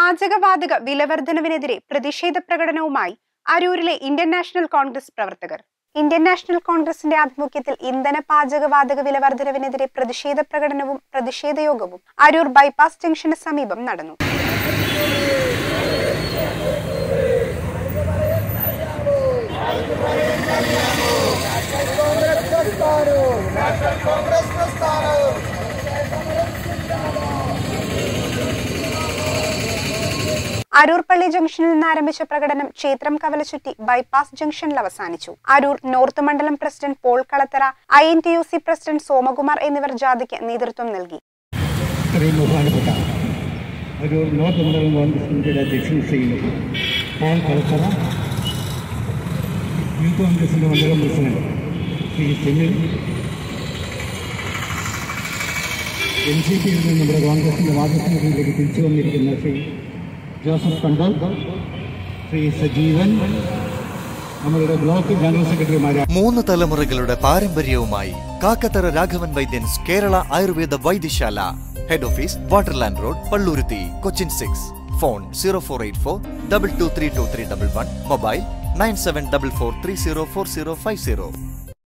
പാചകവാതക വിലവർദ്ധനവിനെതിരെ പ്രതിഷേധ പ്രകടനവുമായി അരൂരിലെ ഇന്ത്യൻ നാഷണൽ കോൺഗ്രസ് പ്രവർത്തകർ ഇന്ത്യൻ നാഷണൽ കോൺഗ്രസിന്റെ ആഭിമുഖ്യത്തിൽ ഇന്ധന പാചകവാതക വിലവർദ്ധനവിനെതിരെ പ്രതിഷേധ പ്രകടനവും പ്രതിഷേധ യോഗവും അരൂർ ബൈപ്പാസ് ജംഗ്ഷന് സമീപം നടന്നു അരൂർ പള്ളി ജംഗ്ഷനിൽ നിന്ന് ആരംഭിച്ച പ്രകടനം ക്ഷേത്രം കവലചുറ്റി ബൈപ്പാസ് ജംഗ്ഷനിൽ അവസാനിച്ചു അരൂർ നോർത്ത് മണ്ഡലം president Paul Kalathara I N T U C president Somakumar എന്നിവർ ജാഥയ്ക്ക് നേതൃത്വം നൽകി ഇത്രയും ബഹുമാനപ്പെട്ട ഒരു നോർത്ത് മണ്ഡലം കോൺഗ്രസിൻ്റെ അധ്യക്ഷൻ ശ്രീ പോൾ കളത്തറ യൂത്ത് കോൺഗ്രസിൻ്റെ മണ്ഡലം president Shri Sunil N C പിയിൽ നിന്ന് നമ്മുടെ കോൺഗ്രസിൻ്റെ വാദസമിതിയിലേക്ക് തിരിച്ചു വന്നിരിക്കുന്ന ശ്രീ ജോസഫ് കണ്ടോൾ ശ്രീ സജീവൻ നമ്മളുടെ ബ്ലോക്ക് ജനറൽ സെക്രട്ടറിമാരായ മൂന്ന് തലമുറകളുടെ പാരമ്പര്യവുമായി കാക്കത്തറ രാഘവൻ വൈദ്യൻസ് Kerala Ayurveda Vaidyasala head office Waterland road Palluruthy Cochin six phone zero four eight four double two three two three double one mobile nine seven double four three zero four zero five zero